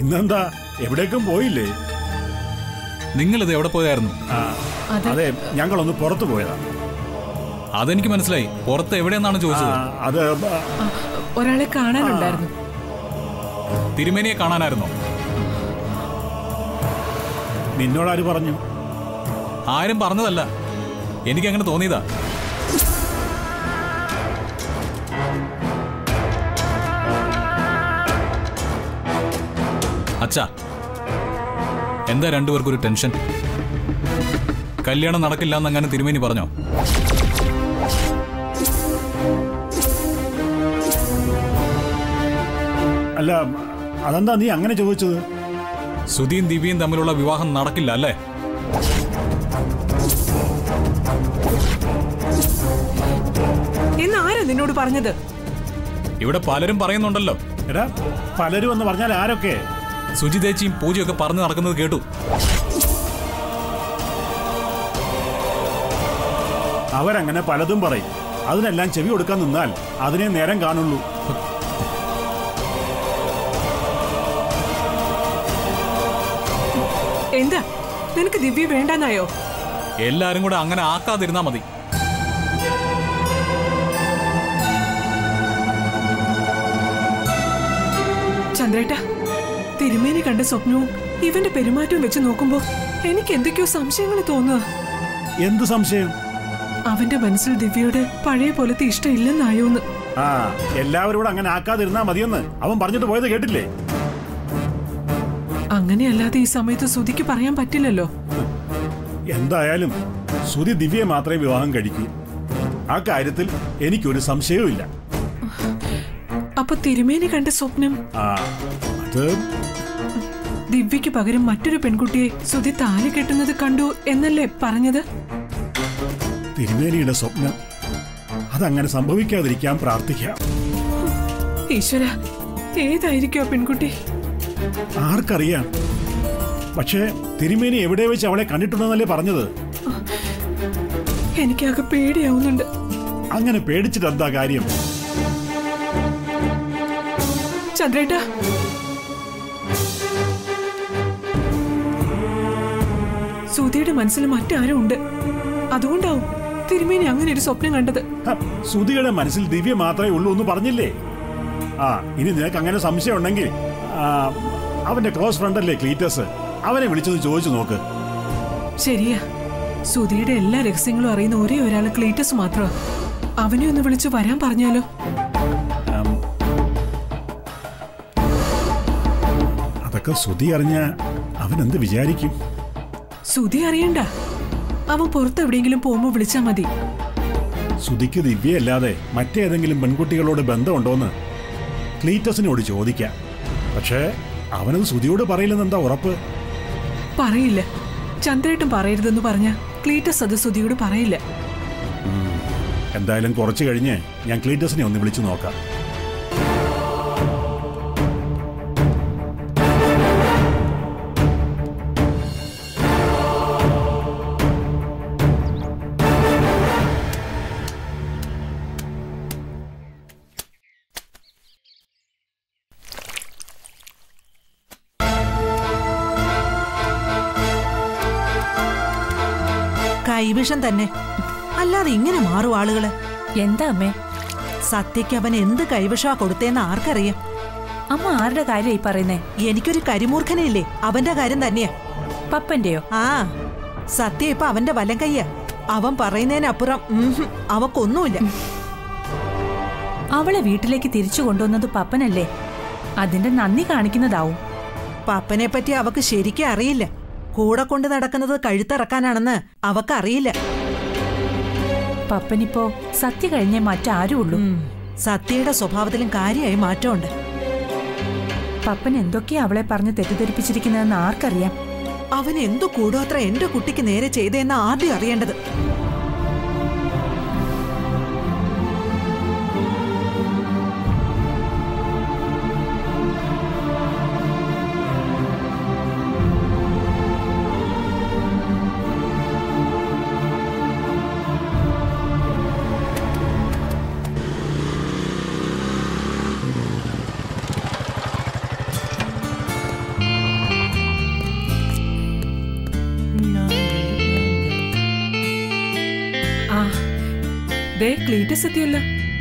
ഇന്നെന്താ എവിടേക്കും പോയില്ലേ നിങ്ങളിത് എവിടെ പോയായിരുന്നു ആ, അതെ. അതെ ഞങ്ങളൊന്ന് പുറത്തു പോയതാ അതെനിക്ക് മനസ്സിലായി പുറത്ത് എവിടെയെന്നാണ് ആ, ചോദിച്ചത് അത് ആ, ഒരാളെ കാണാനുണ്ടായിരുന്നു തിരുമേനിയെ കാണാനായിരുന്നോ നിന്നോടാര് പറഞ്ഞു ആരും പറഞ്ഞതല്ല എനിക്ക് അങ്ങനെ തോന്നിയതാ അച്ഛാ എന്താ രണ്ടുപേർക്കും ഒരു ടെൻഷൻ കല്യാണം നടക്കില്ല എന്നങ്ങനെ തിരുമേനി പറഞ്ഞോ അല്ല അതെന്താ നീ അങ്ങനെ ചോദിച്ചത് സുധിയും ദിവ്യയും തമ്മിലുള്ള വിവാഹം നടക്കില്ല അല്ലേ എന്ന് ആരാ നിന്നോട് പറഞ്ഞത് ഇവിടെ പലരും പറയുന്നുണ്ടല്ലോ എടാ പലരും എന്ന് പറഞ്ഞാൽ ആരൊക്കെ സുജിതേച്ചിയും പൂജയൊക്കെ പറഞ്ഞു നടക്കുന്നത് കേട്ടു അവരങ്ങനെ പലതും പറയും അതിനെല്ലാം ചെവി കൊടുക്കാൻ നിന്നാൽ അതിനെ നേരം കാണുള്ളൂ എന്താ നിനക്ക് ദിവ്യ വേണ്ടാന്നായോ എല്ലാരും കൂടെ അങ്ങനെ ആക്കാതിരുന്നാ മതി ചന്ദ്രേട്ട തിരുമേനി കണ്ട സ്വപ്നവും ഇവന്റെ പെരുമാറ്റവും വെച്ച് നോക്കുമ്പോ എനിക്ക് എന്തൊക്കെയോ സംശയങ്ങൾ തോന്നുക എന്ത് സംശയം അവന്റെ മനസ്സിൽ ദിവ്യയുടെ പഴയ പോലത്തെ ഇഷ്ടം ഇല്ലെന്നായോന്ന് ആ എല്ലാവരും കൂടെ അങ്ങനെ ആക്കാതിരുന്നാ മതിയെന്ന് അവൻ പറഞ്ഞിട്ട് പോയത് കേട്ടില്ലേ അങ്ങനെയല്ലാതെ ഈ സമയത്ത് സുധിക്ക് പറയാൻ പറ്റില്ലല്ലോ എന്തായാലും സുധി ദിവ്യയെ മാത്രമേ വിവാഹം കഴിക്കൂ ആ കാര്യത്തിൽ എനിക്കൊരു സംശയവുമില്ല അപ്പൊ തിരുമേനി കണ്ട സ്വപ്നം ആ അത് ദിവ്യയ്ക്ക് പകരം മറ്റൊരു പെൺകുട്ടിയെ സുധി താലി കെട്ടുന്നത് കണ്ടു എന്നല്ലേ പറഞ്ഞത് തിരുമേനിയുടെ സ്വപ്നം അതങ്ങനെ സംഭവിക്കാതിരിക്കാൻ പ്രാർത്ഥിക്കാം ഈശ്വര ഏതായിരിക്കും ആ പെൺകുട്ടി ആർക്കറിയാം പക്ഷേ തിരുമേനി എവിടെ വെച്ച് അവളെ കണ്ടിട്ടുണ്ടെന്നല്ലേ പറഞ്ഞത് എനിക്കാകെ പേടിയാവുന്നുണ്ട് അങ്ങനെ പേടിച്ചിട്ട് എന്താ കാര്യം ചന്ദ്രേട്ട സുധിയുടെ മനസ്സിൽ മറ്റാരും ഉണ്ട് അതുകൊണ്ടാവും തിരുമേനി അങ്ങനെ ഒരു സ്വപ്നം കണ്ടത് ഹ, സുധിയുടെ മനസ്സിൽ ദിവ്യ മാത്രമേ ഉള്ളൂ എന്ന് പറഞ്ഞില്ലേ ആ ഇനി നിനക്ക് അങ്ങനെ സംശയം ഉണ്ടെങ്കിൽ ആ, അവന്റെ ക്ലോസ് ഫ്രണ്ട് അല്ലേ ക്ലീറ്റസ് അവനെ വിളിച്ചൊന്ന് ചോദിച്ചു നോക്ക് ശരിയാ സുധിയുടെ എല്ലാ രഹസ്യങ്ങളും അറിയുന്ന ഒരേ ഒരാൾ ക്ലീറ്റസ് മാത്രമാ അവനെ ഒന്ന് വിളിച്ചു വരാൻ പറഞ്ഞാലോ ആം, അതൊക്കെ സുധി അറിഞ്ഞ അവൻ എന്ത് വിചാരിക്കും സുധി അറിയണ്ട അവൻ പുറത്ത് എവിടെയെങ്കിലും പോകുമ്പോ വിളിച്ചാ മതി സുധിക്ക് ദിവ്യയല്ലാതെ മറ്റേതെങ്കിലും പെൺകുട്ടികളോട് ബന്ധമുണ്ടോന്ന് ക്ലീറ്റസിനോട് ചോദിക്കാം പക്ഷേ അവനത് സുധിയോട് പറയില്ലെന്ന് എന്താ ഉറപ്പ് പറയില്ല ചന്ദ്രേട്ടൻ പറയരുതെന്ന് പറഞ്ഞ ക്ലീറ്റസ് അത് സുധിയോട് പറയില്ല എന്തായാലും കുറച്ച് കഴിഞ്ഞ് ഞാൻ ക്ലീറ്റസിനെ ഒന്ന് വിളിച്ചു നോക്കാം കൈവിഷം തന്നെ അല്ലാതെ ഇങ്ങനെ മാറും ആളുകള് എന്താ അമ്മേ സത്യയ്ക്ക് അവൻ എന്ത് കൈവിഷമാ കൊടുത്തേന്ന് ആർക്കറിയാം അമ്മ ആരുടെ കാര്യം ഈ പറയുന്നേ എനിക്കൊരു കരിമൂർഖനയില്ലേ അവന്റെ കാര്യം തന്നെയാ പപ്പന്റെയോ ആ സത്യ ഇപ്പൊ അവന്റെ വലം കയ്യാ അവൻ പറയുന്നതിനപ്പുറം ഉംഹും, അവക്കൊന്നുമില്ല അവളെ വീട്ടിലേക്ക് തിരിച്ചു കൊണ്ടുവന്നത് പപ്പനല്ലേ അതിന്റെ നന്ദി കാണിക്കുന്നതാവും പപ്പനെ പറ്റി അവക്ക് ശരിക്കും അറിയില്ല കൂടെ കൊണ്ട് നടക്കുന്നത് കഴുത്തിറക്കാനാണെന്ന് അവക്കറിയില്ല പപ്പനിപ്പോ സത്യ കഴിഞ്ഞേ മറ്റാരും ഉള്ളൂ ഉം, സത്യയുടെ സ്വഭാവത്തിലും കാര്യമായി മാറ്റമുണ്ട് പപ്പൻ എന്തൊക്കെയാ അവളെ പറഞ്ഞ് തെറ്റിദ്ധരിപ്പിച്ചിരിക്കുന്നതെന്ന് ആർക്കറിയാം അവൻ എന്തു കൂടോത്ര എന്റെ കുട്ടിക്ക് നേരെ ചെയ്തേന്ന് ആദ്യം അറിയേണ്ടത് ദേ ക്ലീറ്റസ് എത്തിയല്ലോ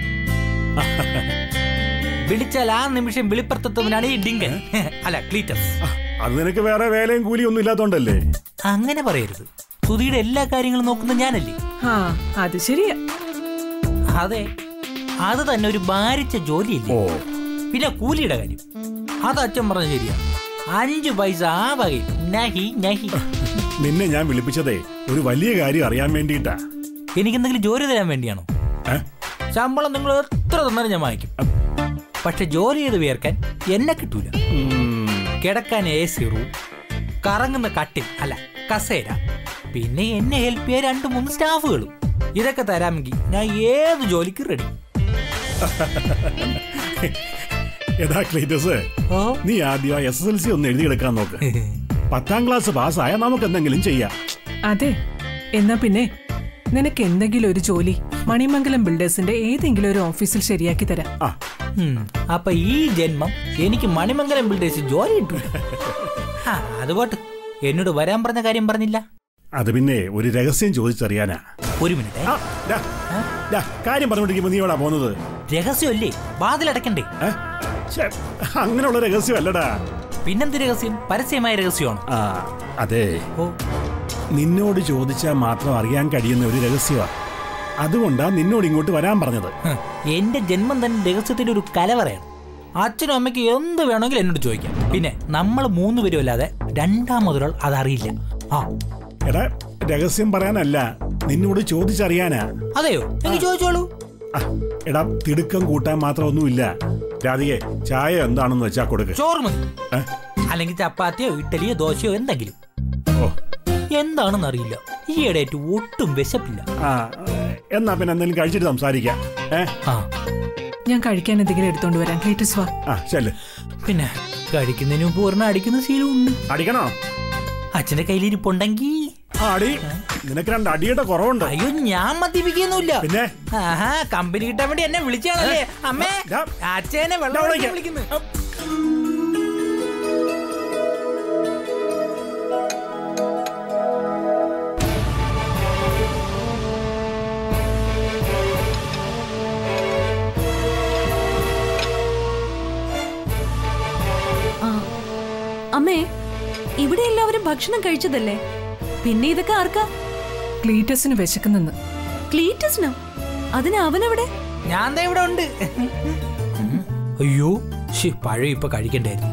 വിളിച്ചാൽ ആ നിമിഷം വെളിപ്പെടുത്തവനാണ് ഈ ഡിങ്കൻ അല്ല ക്ലീറ്റസ് ആ, അത് നിനക്ക് വേറെ വേലയും കൂലിയും ഒന്നും ഇല്ലാത്തോണ്ടല്ലേ അങ്ങനെ പറയരുത് സുധിയുടെ എല്ലാ കാര്യങ്ങളും നോക്കുന്നത് ഞാനല്ലേ ആ അത് ശരിയാ അതെ അത് തന്നെ ഒരു ഭാരിച്ച ജോലിയില്ലേ ഓ പിന്നെ കൂലിയുടെ കാര്യം അത് അച്ഛൻ പറഞ്ഞ ശരിയാ അഞ്ചു പൈസ ആ വകയിൽ നഹി നഹി നിന്നെ ഞാൻ വിളിപ്പിച്ചതേ ഒരു വലിയ കാര്യം അറിയാൻ വേണ്ടിയിട്ടാ എനിക്ക് എന്തെങ്കിലും ജോലി തരാൻ വേണ്ടിയാണോ ഏ? ശമ്പളം നിങ്ങൾ എത്ര തന്നാലും ഞാൻ വാങ്ങിക്കും പക്ഷെ ജോലി ചെയ്ത് വിയർക്കാൻ എന്നെ കിട്ടൂല ഉം, കിടക്കാൻ എ സി റൂം കറങ്ങുന്ന കട്ടിൽ അല്ല കസേര പിന്നെ എന്നെ ഹെൽപ്പ് ചെയ്യാൻ രണ്ട് മൂന്ന് സ്റ്റാഫുകളും ഇതൊക്കെ തരാമെങ്കിൽ ഞാൻ ഏത് ജോലിക്ക് റെഡി എടാ ക്ലീറ്റസ് ഓ നീ ആദ്യം എസ് എസ് എൽ സി ഒന്ന് എഴുതിയെടുക്കാൻ നോക്ക് പത്താം ക്ലാസ് പാസ്സായ നമുക്ക് എന്തെങ്കിലും ചെയ്യാം അതെ എന്നാ പിന്നെ നിനക്ക് എന്തെങ്കിലും ഒരു ജോലി മണിമംഗലം ബിൽഡേഴ്സിന്റെ ഏതെങ്കിലും ഒരു ഓഫീസിൽ ശരിയാക്കി തരാം ആ ഉം, അപ്പൊ ഈ ജന്മം എനിക്ക് മണിമംഗലം ബിൽഡേഴ്സ് ജോലി കിട്ടൂല ആ, അത് പോട്ട് എന്നോട് വരാൻ പറഞ്ഞ കാര്യം പറഞ്ഞില്ല അത് പിന്നെ ഒരു രഹസ്യം ചോദിച്ചറിയാനാ ഒരു മിനിറ്റ് ആ, ഡാ, ഡാ, കാര്യം പറഞ്ഞോണ്ടിരിക്കുമ്പോ നീ എവിടാ പോകുന്നത് രഹസ്യമല്ലേ വാതിലടക്കണ്ടേ ഏ? ഛെ, അങ്ങനെയുള്ള രഹസ്യമല്ലടാ പിന്നെന്ത് രഹസ്യം പരസ്യമായ രഹസ്യമാണ് ആ അതെ ഓ നിന്നോട് ചോദിച്ചാൽ മാത്രം അറിയാൻ കഴിയുന്ന ഒരു രഹസ്യമാ അതുകൊണ്ടാ നിന്നോട് ഇങ്ങോട്ട് വരാൻ പറഞ്ഞത് ഹ്, എന്റെ ജന്മം തന്നെ രഹസ്യത്തിന്റെ ഒരു കലവറയാണ് അച്ഛനും അമ്മയ്ക്ക് എന്ത് വേണമെങ്കിലും എന്നോട് ചോദിക്കാം പിന്നെ നമ്മൾ മൂന്നുപേരും അല്ലാതെ രണ്ടാമതൊരാൾ അതറിയില്ല ആ എടാ രഹസ്യം പറയാനല്ല നിന്നോട് ചോദിച്ചറിയാനാ അതെയോ എനിക്ക് ചോദിച്ചോളൂ ആ, എടാ തിടുക്കം കൂട്ടാൻ മാത്രമൊന്നുമില്ല രാധികെ ചായ എന്താണെന്ന് വെച്ചാ കൊടുക്ക് ചോറ് മതി ഏ? അല്ലെങ്കിൽ ചപ്പാത്തിയോ ഇഡ്ഡലിയോ ദോശയോ എന്തെങ്കിലും ഓ എന്താണെന്ന് അറിയില്ല ഈയിടെയായിട്ട് ഒട്ടും വിശപ്പില്ല ആ എന്നാ പിന്നെ എന്തെങ്കിലും കഴിച്ചിട്ട് സംസാരിക്കാം ഏ ആ ഞാൻ കഴിക്കാൻ എന്തെങ്കിലും എടുത്തോണ്ട് വരാം ക്ലീറ്റസ് വാ ആ ചെല്ല് പിന്നെ കഴിക്കുന്നതിന് മുമ്പ് ഒരെണ്ണം അടിക്കുന്ന ശീലമുണ്ട് അടിക്കണോ അച്ഛന്റെ കയ്യിലിരിപ്പുണ്ടെങ്കി ആ അടി നിനക്ക് രണ്ട് അടിയുടെ കുറവുണ്ട് അയ്യോ ഞാൻ മദ്യപിക്കുന്നില്ല പിന്നെ ആഹാ കമ്പനി കിട്ടാൻ വേണ്ടി എന്നെ വിളിച്ചാണല്ലേ അമ്മേ ദാ. അച്ഛനെ വെള്ളം ദാ ഒഴിക്കാൻ വിളിക്കാം. വിളിക്കുന്നു ആ. അമ്മേ ഇവിടെ എല്ലാവരും ഭക്ഷണം കഴിച്ചതല്ലേ പിന്നെ ഇതൊക്കെ ആർക്കാ ക്ലീറ്റസിന് വിശക്കുന്നെന്ന് ക്ലീറ്റസിനോ അതിന് അവനെവിടെ ഞാൻ ദേ ഇവിടെ ഉണ്ട് അയ്യോ ശി പഴം ഇപ്പൊ കഴിക്കണ്ടായിരുന്നു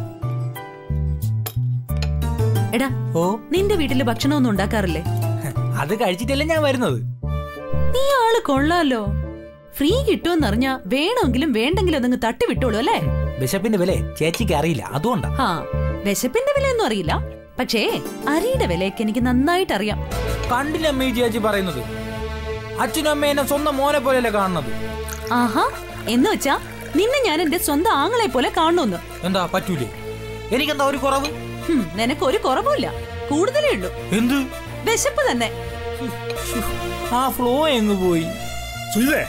എടാ ഓ നിന്റെ വീട്ടില് ഭക്ഷണമൊന്നും ഉണ്ടാക്കാറില്ലേ അത് കഴിച്ചിട്ടല്ലേ ഞാൻ വരുന്നത് നീ ആള് കൊള്ളാലോ ഫ്രീ കിട്ടുമെന്നറിഞ്ഞാ വേണമെങ്കിലും വേണ്ടെങ്കിലും അതങ്ങ് തട്ടി വിട്ടോളൂ അല്ലേ ബിഷപ്പിന്റെ വില ചേച്ചിക്ക് അറിയില്ല അതുകൊണ്ടാ ഹാ വിശപ്പിന്റെ വിലയൊന്നും അറിയില്ല പക്ഷേ അരിയുടെ വിലയൊക്കെ എനിക്ക് നന്നായിട്ട് അറിയാം കണ്ടില്ല അമ്മ ഈ ചേച്ചി പറയുന്നത് അച്ഛനും അമ്മ എന്നെ സ്വന്തം മോനെ പോലെയല്ലേ കാണുന്നത് ആഹാ എന്ന് വെച്ചാ നിന്നെ ഞാൻ എന്റെ സ്വന്തം ആങ്ങളെ പോലെ കാണുന്നു എന്താ പറ്റൂലേ എനിക്കെന്താ ഒരു കുറവ് നിനക്ക് ഒരു കുറവുമില്ല കൂടുതലേ ഉള്ളൂ എന്ത് വിശപ്പ് തന്നെ ആ ഫ്ലോ എങ്ങ് പോയി സുജിതേ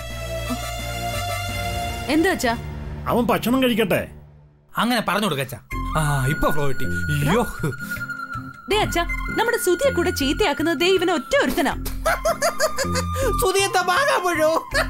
എന്താ വെച്ചാ അവൻ ഭക്ഷണം കഴിക്കട്ടെ അങ്ങനെ പറഞ്ഞു കൊടുക്കച്ച ആ ഇപ്പൊ ഫ്ലോ കിട്ടി അയ്യോ ദേ അച്ഛാ നമ്മുടെ സുതിയെ കൂടെ ചീത്തയാക്കുന്നത് ദേ ഇവനെ ഒറ്റ ഒരുത്തനാ സുധിയത്തെ ഭാഗപ്പോഴോ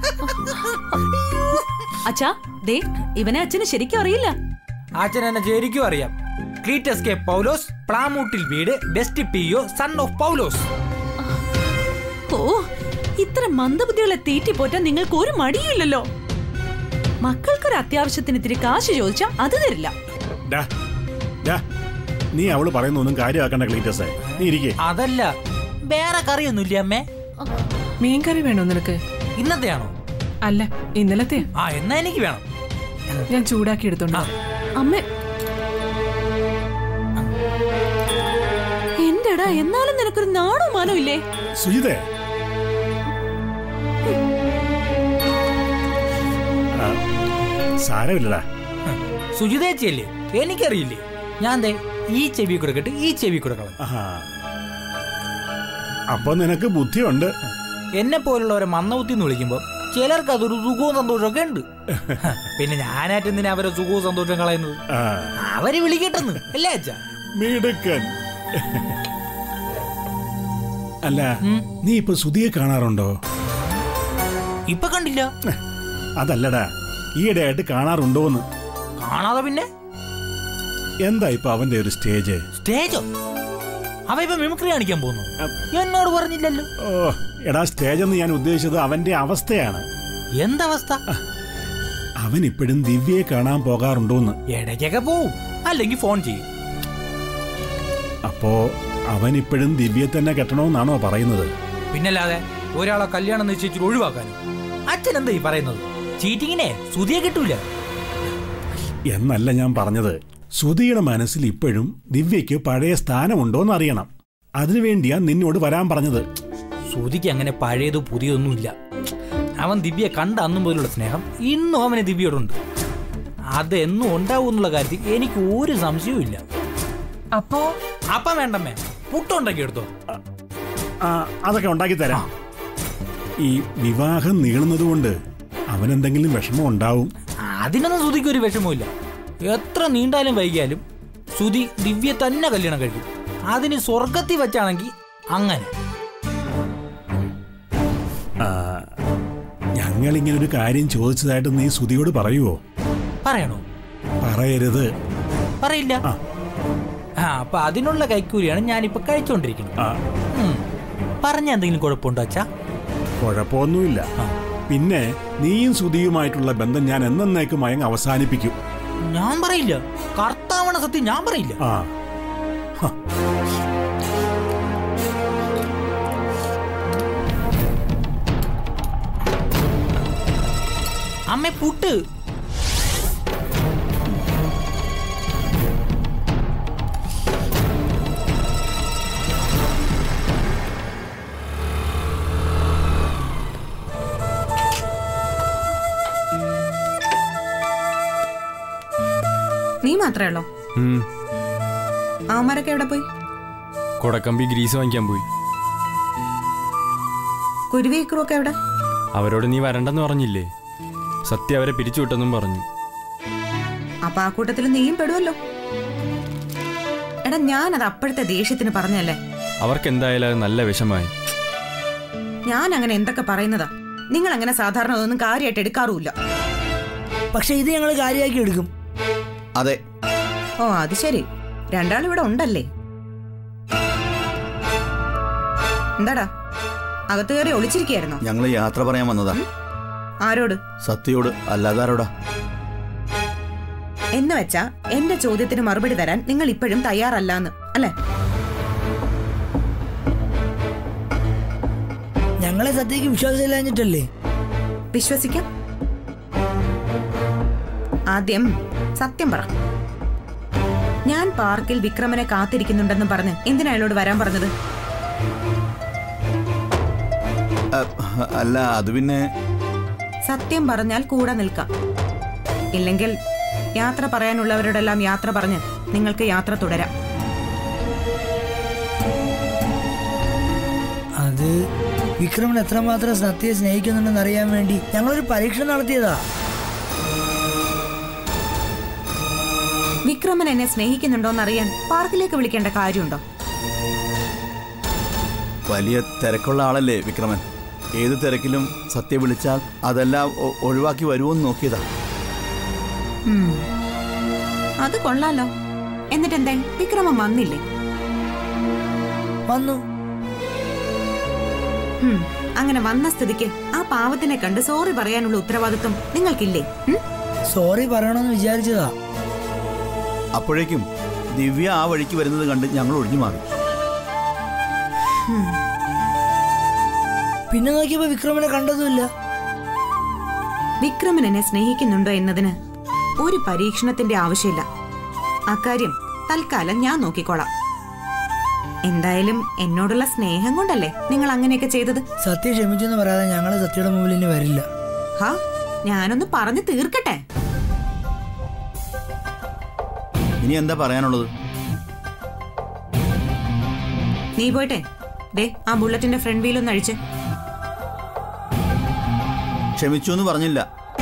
അച്ഛാ ദേ ഇവനെ അച്ഛന് ശരിക്കും അറിയില്ല അച്ഛൻ എന്നെ ശരിക്കും അറിയാം ക്ലീറ്റസ് കെ പൗലോസ് പ്ലാമൂട്ടിൽ വീട് best P O son of Paulose ഓ ഇത്ര മന്ദബുദ്ധികളെ തീറ്റിപ്പോറ്റാൻ നിങ്ങൾക്ക് ഒരു മടിയില്ലല്ലോ മക്കൾക്കൊരു അത്യാവശ്യത്തിന് ഇത്തിരി കാശ് ചോദിച്ചാ അത് തരില്ല ഡാ ഡാ നീ അവള് പറയുന്നൊന്നും കാര്യമാക്കണ്ട ക്ലീറ്റസേ നീ ഇരിക്കേ അതല്ല വേറെ കറിയൊന്നുമില്ല അമ്മേ മീൻകറി വേണോ നിനക്ക് ഇന്നത്തെയാണോ അല്ല ഇന്നലത്തെ ആ എന്നാ എനിക്ക് വേണം ഞാൻ ചൂടാക്കി എടുത്തോണ്ട് വരാം. അമ്മ എന്റെടാ എന്നാലും നിനക്കൊരു നാണോ മാനോ ഇല്ലേ സുജിതേ ആ, സാരമില്ലടാ സുജിതേച്ചിയല്ലേ എനിക്കറിയില്ലേ ഞാൻ ദേ ഈ ചെവി കൂടെ കേട്ട് ഈ ചെവി കൂടെ കളഞ്ഞു ആഹാ. അപ്പൊ നിനക്ക് ബുദ്ധിയുണ്ട് എന്നെ പോലുള്ളവരെ മന്നബുദ്ധി എന്ന് വിളിക്കുമ്പോൾ ചിലർക്ക് അതൊരു സുഖവും സന്തോഷമൊക്കെ ഉണ്ട് പിന്നെ ഞാനായിട്ട് എന്തിനാ അവരെ സുഖവും സന്തോഷവും കളയുന്നത് ആ, അവര് വിളിക്കട്ടെന്ന് അല്ലേ അച്ഛാ മിടുക്കൻ അല്ല ഉം. നീ ഇപ്പൊ സുധിയെ കാണാറുണ്ടോ ഇപ്പൊ കണ്ടില്ല അതല്ലടാ ഈയിടെയായിട്ട് കാണാറുണ്ടോന്ന് കാണാതെ പിന്നെ എന്താ ഇപ്പൊ അവന്റെ ഒരു സ്റ്റേജ് സ്റ്റേജോ അവ ഇപ്പൊ മിമിക്രി കാണിക്കാൻ പോകുന്നു എന്നോട് പറഞ്ഞില്ലല്ലോ ഓ എടാ സ്റ്റേജ് എന്ന് ഞാൻ ഉദ്ദേശിച്ചത് അവന്റെ അവസ്ഥയാണ് എന്തവസ്ഥ അവൻ ഇപ്പോഴും ദിവ്യയെ കാണാൻ പോകാറുണ്ടോന്ന് ഇടയ്ക്കൊക്കെ പോവും അല്ലെങ്കിൽ ഫോൺ ചെയ്യും അപ്പോ അവൻ ഇപ്പോഴും ദിവ്യയെ തന്നെ കെട്ടണമെന്നാണോ പറയുന്നത് പിന്നല്ലാതെ ഒരാളെ കല്യാണം നിശ്ചയിച്ചിട്ട് ഒഴിവാക്കാനും അച്ഛൻ എന്താ ഈ പറയുന്നത് ചീറ്റിങ്ങിനെ സുതിയെ കിട്ടൂല എന്നല്ല ഞാൻ പറഞ്ഞത് സുധിയുടെ മനസ്സിൽ ഇപ്പോഴും ദിവ്യയ്ക്ക് പഴയ സ്ഥാനമുണ്ടോന്ന് അറിയണം അതിനുവേണ്ടിയാ നിന്നോട് വരാൻ പറഞ്ഞത് സുതിക്ക് അങ്ങനെ പഴയതോ പുതിയതൊന്നുമില്ല അവൻ ദിവ്യയെ കണ്ട അന്നും പോലുള്ള സ്നേഹം ഇന്നും അവന് ദിവ്യയോടുണ്ട് അതെന്നും ഉണ്ടാവും എന്നുള്ള കാര്യത്തിൽ എനിക്ക് ഒരു സംശയവും ഇല്ല അപ്പോ അപ്പം വേണ്ടമ്മേ പുട്ടുണ്ടാക്കി എടുത്തോ ആ, അതൊക്കെ ഉണ്ടാക്കി തരാം ഈ വിവാഹം നീളുന്നതുകൊണ്ട് അവനെന്തെങ്കിലും വിഷമം ഉണ്ടാവും അതിനൊന്നും സുതിക്ക് ഒരു വിഷമമില്ല എത്ര നീണ്ടാലും വൈകിയാലും സുതി ദിവ്യ തന്നെ കല്യാണം കഴിക്കും അതിന് സ്വർഗത്തിൽ വെച്ചാണെങ്കിൽ അങ്ങനെ ആ, ഞങ്ങളിങ്ങനെ ഒരു കാര്യം ചോദിച്ചതായിട്ട് നീ സുധിയോട് പറയുവോ പറയണോ പറയരുത് പറയില്ല ആ. ആ അപ്പൊ അതിനുള്ള കൈക്കൂലിയാണ് ഞാനിപ്പോ കഴിച്ചോണ്ടിരിക്കുന്നത് ആ, ഉം. പറഞ്ഞ എന്തെങ്കിലും കുഴപ്പമുണ്ടോ അച്ഛാ കുഴപ്പമൊന്നുമില്ല ആ. പിന്നെ നീയും സുധിയുമായിട്ടുള്ള ബന്ധം ഞാൻ എന്നേക്കുമായി അങ്ങ് അവസാനിപ്പിക്കും ഞാൻ പറയില്ല കർത്താവണ സത്യം ഞാൻ പറയില്ല ആ അമ്മ പുട്ട് നീ മാത്രമേ ഉള്ളോ ഉം. അവന്മാരൊക്കെ എവിടെ പോയി കൊടക്കമ്പി ഗ്രീസ് വാങ്ങിക്കാൻ പോയി കുരുവിക്രു ഒക്കെ എവിടെ അവരോട് നീ വരണ്ടെന്ന് പറഞ്ഞില്ലേ സത്യ അവരെ പിരിച്ചുവിട്ടെന്നും പറഞ്ഞു അപ്പൊ ആ കൂട്ടത്തിൽ നീയും പെടുമല്ലോ എടാ ഞാനത് അപ്പോഴത്തെ ദേഷ്യത്തിന് പറഞ്ഞല്ലേ അവർക്ക് എന്തായാലും അത് നല്ല വിഷമായി ഞാൻ അങ്ങനെ എന്തൊക്കെ പറയുന്നതാ നിങ്ങൾ അങ്ങനെ സാധാരണ ഒന്നും കാര്യമായിട്ട് എടുക്കാറുമില്ല പക്ഷെ ഇത് ഞങ്ങൾ കാര്യമാക്കി എടുക്കും അതെ ഓ അത് ശരി രണ്ടാളും ഇവിടെ ഉണ്ടല്ലേ എന്താടാ അകത്ത് കയറി ഒളിച്ചിരിക്കുകയായിരുന്നോ ഞങ്ങൾ യാത്ര പറയാൻ വന്നതാ ആരോട് സത്യയോട് അല്ലാതാരോടാ എന്ന് വെച്ചാ എന്റെ ചോദ്യത്തിന് മറുപടി തരാൻ നിങ്ങൾ ഇപ്പോഴും തയ്യാറല്ലാന്ന് അല്ലെ ഞങ്ങളെ സത്യക്ക് വിശ്വാസമില്ലാഞ്ഞിട്ടല്ലേ വിശ്വസിക്കാം ആദ്യം സത്യം പറ ഞാൻ പാർക്കിൽ വിക്രമനെ കാത്തിരിക്കുന്നുണ്ടെന്നും പറഞ്ഞ് എന്തിനാ അയാളോട് വരാൻ പറഞ്ഞത് അ, അല്ല അത് പിന്നെ സത്യം പറഞ്ഞാൽ കൂടെ നിൽക്കാം ഇല്ലെങ്കിൽ യാത്ര പറയാനുള്ളവരോടെല്ലാം യാത്ര പറഞ്ഞ് നിങ്ങൾക്ക് യാത്ര തുടരാം അത് വിക്രമൻ എത്രമാത്രം സത്യയെ സ്നേഹിക്കുന്നുണ്ടെന്ന് അറിയാൻ വേണ്ടി ഞങ്ങളൊരു പരീക്ഷ നടത്തിയതാ വിക്രമൻ എന്നെ സ്നേഹിക്കുന്നുണ്ടോന്നറിയാൻ പാർക്കിലേക്ക് വിളിക്കേണ്ട കാര്യമുണ്ടോ വലിയ തിരക്കുള്ള ആളല്ലേ വിക്രമൻ ഏത് തിരക്കിലും സത്യ വിളിച്ചാൽ അതെല്ലാം ഒ- ഒഴിവാക്കി വരുമോന്ന് നോക്കിയതാ ഉം. അത് കൊള്ളാലോ എന്നിട്ടെന്തേ വിക്രമൻ വന്നില്ലേ വന്നു ഉം. അങ്ങനെ വന്ന സ്ഥിതിക്ക് ആ പാവത്തിനെ കണ്ട് സോറി പറയാനുള്ള ഉത്തരവാദിത്വം നിങ്ങൾക്കില്ലേ ഉം? സോറി പറയണമെന്ന് വിചാരിച്ചതാ അപ്പോഴേക്കും ദിവ്യ ആ വഴിക്ക് വരുന്നത് കണ്ട് ഞങ്ങൾ ഒഴിഞ്ഞു മാറി പിന്നെ നോക്കിയപ്പോ വിക്രമനെ കണ്ടതുമില്ല വിക്രമൻ എന്നെ സ്നേഹിക്കുന്നുണ്ടോ എന്നതിന് ഒരു പരീക്ഷണത്തിന്റെ ആവശ്യമില്ല അക്കാര്യം തൽക്കാലം ഞാൻ നോക്കിക്കോളാം എന്തായാലും എന്നോടുള്ള സ്നേഹം കൊണ്ടല്ലേ നിങ്ങൾ അങ്ങനെയൊക്കെ ചെയ്തത് സത്യ ക്ഷമിച്ചെന്ന് പറയാതെ ഞങ്ങള് സത്യയുടെ മുമ്പിൽ ഇനി വരില്ല ഹാ ഞാനൊന്ന് പറഞ്ഞു തീർക്കട്ടെ ഇനി എന്താ പറയാനുള്ളത് നീ പോയിട്ടെ ദേ ആ ബുള്ളറ്റിന്റെ ഫ്രണ്ട് വീലൊന്ന് അഴിച്ച് ക്ഷമിച്ചു എന്ന് പറഞ്ഞില്ല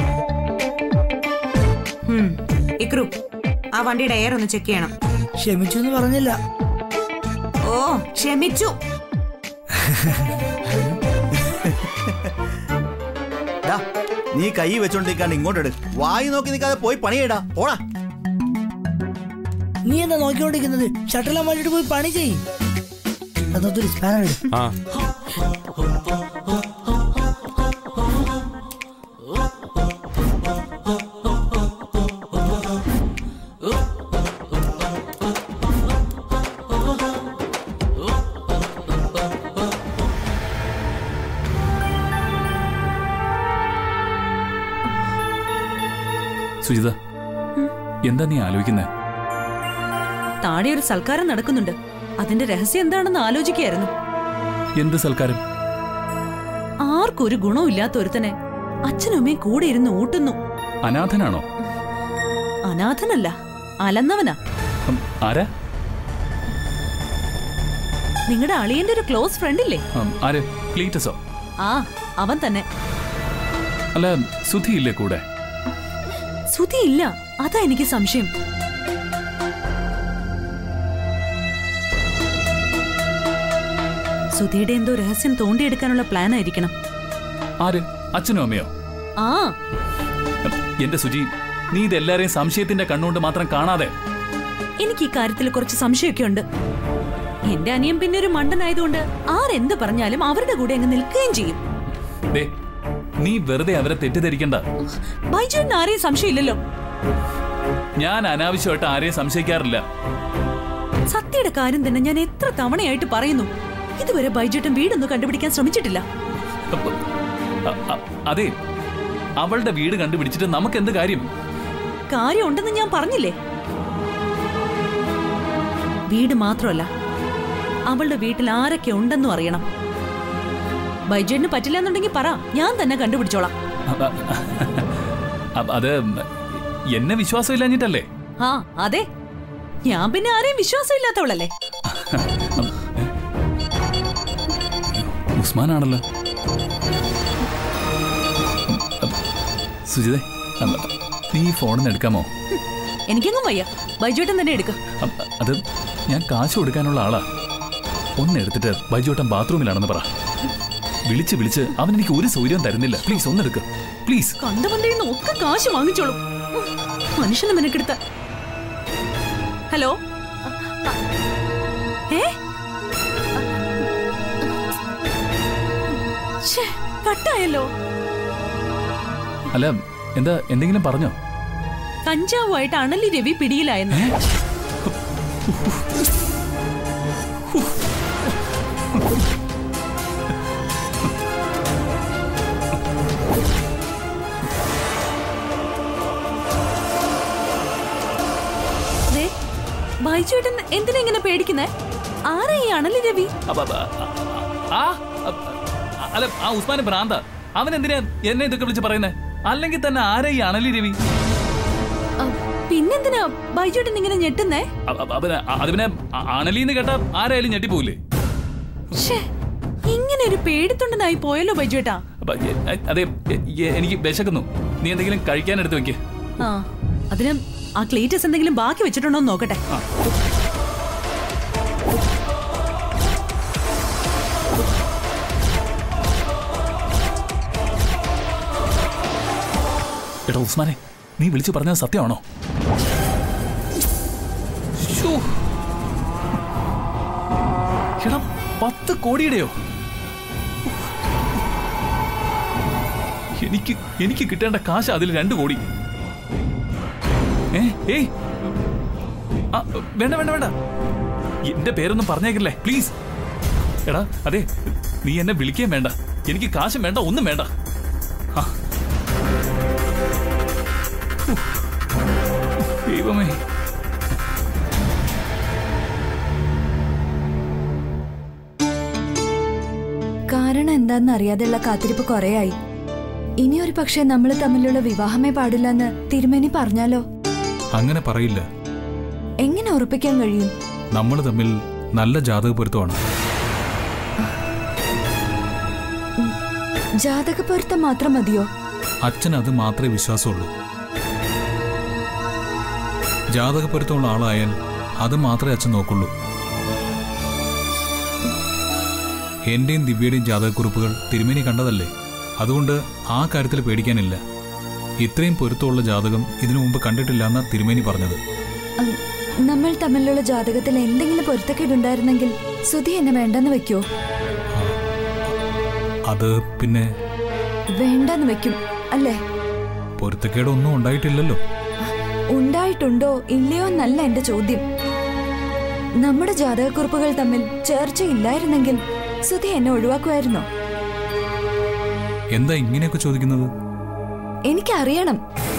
ഉം. ഇക്രു ആ വണ്ടിയുടെ എയർ ഒന്ന് ചെക്ക് ചെയ്യണം ക്ഷമിച്ചു എന്ന് പറഞ്ഞില്ല ഓ ക്ഷമിച്ചു ഡാ നീ കൈ വെച്ചോണ്ടിരിക്കാണ്ട് ഇങ്ങോട്ടെട് വായി നോക്കി നിൽക്കാതെ പോയി പണിയിടാ പോടാ നീ എന്താ നോക്കിക്കൊണ്ടിരിക്കുന്നത് ഷട്ടലെല്ലാം മാറ്റിട്ട് പോയി പണി ചെയ്യ് അതൊരു സ്പാനർ ഇട്. ആ സുജിത എന്താ നീ ആലോചിക്കുന്നത് താഴെ ഒരു സൽക്കാരം നടക്കുന്നുണ്ട് അതിന്റെ രഹസ്യം എന്താണെന്ന് ആലോചിക്കുകയായിരുന്നു എന്ത് സൽക്കാരം ആർക്കും ഒരു ഗുണവും ഇല്ലാത്ത ഒരുത്തനെ അച്ഛനും അമ്മയും കൂടെ ഇരുന്ന് ഊട്ടുന്നു അനാഥനാണോ അനാഥനല്ല അലന്നവനാ ഉം, ആരാ നിങ്ങളുടെ അളിയന്റെ ഒരു ക്ലോസ് ഫ്രണ്ട് ഇല്ലേ ഉം, ആര് ക്ലീറ്റസോ ആ അവൻ തന്നെ അല്ല സുധി ഇല്ലേ കൂടെ സുധി ഇല്ല അതാ എനിക്ക് സംശയം സുധിയുടെ എന്തോ രഹസ്യം തോണ്ടിയെടുക്കാനുള്ള പ്ലാൻ ആയിരിക്കണം ആര് അച്ഛനോ അമ്മയോ ആ ഉം, എന്റെ സുജി നീ ഇതെല്ലാരെയും സംശയത്തിന്റെ കണ്ണുകൊണ്ട് മാത്രം കാണാതെ എനിക്ക് ഈ കാര്യത്തിൽ കുറച്ച് സംശയമൊക്കെ ഉണ്ട് എന്റെ അനിയൻ പിന്നെ ഒരു മണ്ടനായതുകൊണ്ട് ആരെന്ത് പറഞ്ഞാലും അവരുടെ കൂടെ അങ്ങ് നിൽക്കുകയും ചെയ്യും ദേ നീ വെറുതെ അവരെ തെറ്റിദ്ധരിക്കണ്ട ബൈജുവിന് ആരെയും സംശയമില്ലല്ലോ ഞാൻ അനാവശ്യമായിട്ട് ആരെയും സംശയിക്കാറില്ല സത്യയുടെ കാര്യം തന്നെ ഞാൻ എത്ര തവണയായിട്ട് പറയുന്നു ഇതുവരെ ബൈജുട്ടൻ വീടൊന്നും കണ്ടുപിടിക്കാൻ ശ്രമിച്ചിട്ടില്ല അ- അ- അതെ അവളുടെ വീട് കണ്ടുപിടിച്ചിട്ട് നമുക്ക് എന്ത് കാര്യം കാര്യം ഉണ്ടെന്ന് ഞാൻ പറഞ്ഞില്ലേ വീട് മാത്രമല്ല അവളുടെ വീട്ടിൽ ആരൊക്കെ ഉണ്ടെന്നും അറിയണം ബൈജുവിന് പറ്റില്ല എന്നുണ്ടെങ്കിൽ പറ ഞാൻ തന്നെ കണ്ടുപിടിച്ചോളാം അ- അ- അത് എന്നെ വിശ്വാസമില്ലാഞ്ഞിട്ടല്ലേ ആ അതെ ഞാൻ പിന്നെ ആരെയും വിശ്വാസമില്ലാത്തവളല്ലേ ഉസ്മാനാണല്ലോ സുജിതേ അ- നീ ഈ ഫോണിന്ന് എടുക്കാമോ എനിക്കെങ്ങും വയ്യ ബൈജുട്ടൻ തന്നെ എടുക്ക അ- അത് ഞാൻ കാശ് കൊടുക്കാനുള്ള ആളാ ഒന്ന് എടുത്തിട്ട് ബൈജോട്ടൻ ബാത്റൂമിലാണെന്ന് പറ വിളിച്ച് വിളിച്ച് അവൻ എനിക്ക് ഒരു സൗകര്യം തരുന്നില്ല പ്ലീസ് ഒന്നെടുക്ക് പ്ലീസ് കണ്ട പന്തയിൽ ഒക്കെ കാശ് വാങ്ങിച്ചോളും ഉം, മനുഷ്യനെ മെനക്കെടുത്ത ഹലോ ഏ ശ്ശേ, കട്ടായല്ലോ അല്ല എന്താ എന്തെങ്കിലും പറഞ്ഞോ കഞ്ചാവുമായിട്ട് അണലി രവി പിടിയിലായെന്ന് ദേ, ബൈജുവേട്ടൻ എന്തിനാ ഇങ്ങനെ പേടിക്കുന്നേ ആരാ ഈ അണലി രവി അപ്പ- അപ്പ- ആ അ- അല്ല ആ ഉസ്മാന് ഭ്രാന്ത അവൻ എന്തിനാ എന്നെ ഇതൊക്കെ വിളിച്ച് പറയുന്നേ അല്ലെങ്കിൽ തന്നെ ആരാ ഈ അണലി രവി അ, പിന്നെന്തിനാ ബൈജുവേട്ടൻ ഇങ്ങനെ ഞെട്ടുന്നേ അ- അ- അവന് അ- അത് പിന്നെ അ- അണലിന്ന് കേട്ടാ ആരായാലും ഞെട്ടിപ്പോവില്ലേ ശ്ശേ, ഇങ്ങനെ ഒരു പേടിത്തൊണ്ടനായി പോയല്ലോ ബൈജുവേട്ടാ അപ്പൊ എ- എ- അതെ എ- എ- എനിക്ക് വിശക്കുന്നു നീ എന്തെങ്കിലും കഴിക്കാൻ എടുത്ത് വെക്ക് ആ അതിന് ആ ക്ലീറ്റസ് എന്തെങ്കിലും ബാക്കി വെച്ചിട്ടുണ്ടോ എന്ന് നോക്കട്ടെ എടാ ഉസ്മാനെ നീ വിളിച്ചു പറഞ്ഞത് സത്യമാണോ ശ്ശോ. എടാ പത്ത് കോടിയുടെയോ എനിക്ക് എനിക്ക് കിട്ടേണ്ട കാശ് അതിൽ രണ്ട് കോടി ഏ ഏയ് ആ, വേണ്ട വേണ്ട വേണ്ട എന്റെ പേരൊന്നും പറഞ്ഞേക്കില്ലേ പ്ലീസ് എടാ അതെ നീ എന്നെ വിളിക്കുകയും വേണ്ട എനിക്ക് കാശും വേണ്ട ഒന്നും വേണ്ട ആ. ഉഫ്. ദൈവമേ കാരണം എന്താണെന്ന് അറിയാതെയുള്ള കാത്തിരിപ്പ് കുറേയായി ഇനി ഒരു പക്ഷേ നമ്മൾ തമ്മിലുള്ള വിവാഹമേ പാടില്ലെന്ന് തിരുമേനി പറഞ്ഞാലോ അങ്ങനെ പറയില്ല എങ്ങനെ ഉറപ്പിക്കാൻ കഴിയും നമ്മൾ തമ്മിൽ നല്ല ജാതക പൊരുത്തമാണ് ജാതക പൊരുത്തം മാത്രം മതിയോ അച്ഛൻ അത് മാത്രമേ വിശ്വാസമുള്ളൂ ജാതക പൊരുത്തമുള്ള ആളായാൽ അത് മാത്രമേ അച്ഛൻ നോക്കുള്ളൂ എന്റെയും ദിവ്യയുടെയും ജാതകക്കുറിപ്പുകൾ തിരുമേനി കണ്ടതല്ലേ അതുകൊണ്ട് ആ കാര്യത്തിൽ പേടിക്കാനില്ല ഇത്രയും പൊരുത്തമുള്ള ജാതകം ഇതിനു മുമ്പ് കണ്ടിട്ടില്ല എന്നാ തിരുമേനി പറഞ്ഞത് ഉം, നമ്മൾ തമ്മിലുള്ള ജാതകത്തിൽ എന്തെങ്കിലും പൊരുത്തക്കേടുണ്ടായിരുന്നെങ്കിൽ സുധി എന്നെ വേണ്ടെന്ന് വെക്കോ അത് പിന്നെ വേണ്ടെന്ന് വെക്കും അല്ലേ പൊരുത്തക്കേടൊന്നും ഉണ്ടായിട്ടില്ലല്ലോ ഉണ്ടായിട്ടുണ്ടോ ഇല്ലയോ എന്നല്ല എന്റെ ചോദ്യം നമ്മുടെ ജാതകക്കുറിപ്പുകൾ തമ്മിൽ ചേർച്ചയില്ലായിരുന്നെങ്കിൽ സുധി എന്നെ ഒഴിവാക്കുമായിരുന്നോ എന്താ ഇങ്ങനെയൊക്കെ ചോദിക്കുന്നത് എനിക്കറിയണം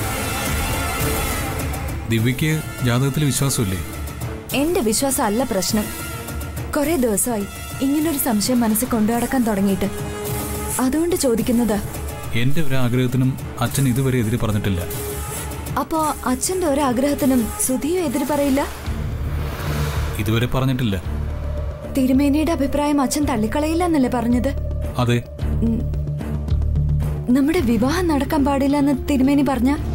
ദിവ്യയ്ക്ക് ജാതകത്തിൽ വിശ്വാസമില്ലേ എന്റെ വിശ്വാസം അല്ല പ്രശ്നം കുറെ ദിവസമായി ഇങ്ങനൊരു സംശയം മനസ്സിൽ കൊണ്ടു നടക്കാൻ തുടങ്ങിയിട്ട് അതുകൊണ്ട് ചോദിക്കുന്നതാ എന്റെ ഒരു ആഗ്രഹത്തിനും അച്ഛൻ ഇതുവരെ എതിര് പറഞ്ഞിട്ടില്ല അപ്പോ അച്ഛന്റെ ഒരാഗ്രഹത്തിനും സുധിയും എതിര് പറയില്ല ഇതുവരെ പറഞ്ഞിട്ടില്ല തിരുമേനിയുടെ അഭിപ്രായം അച്ഛൻ തള്ളിക്കളയില്ല എന്നല്ലേ പറഞ്ഞത് അതെ നമ്മുടെ വിവാഹം നടക്കാൻ പാടില്ല എന്ന് തിരുമേനി പറഞ്ഞ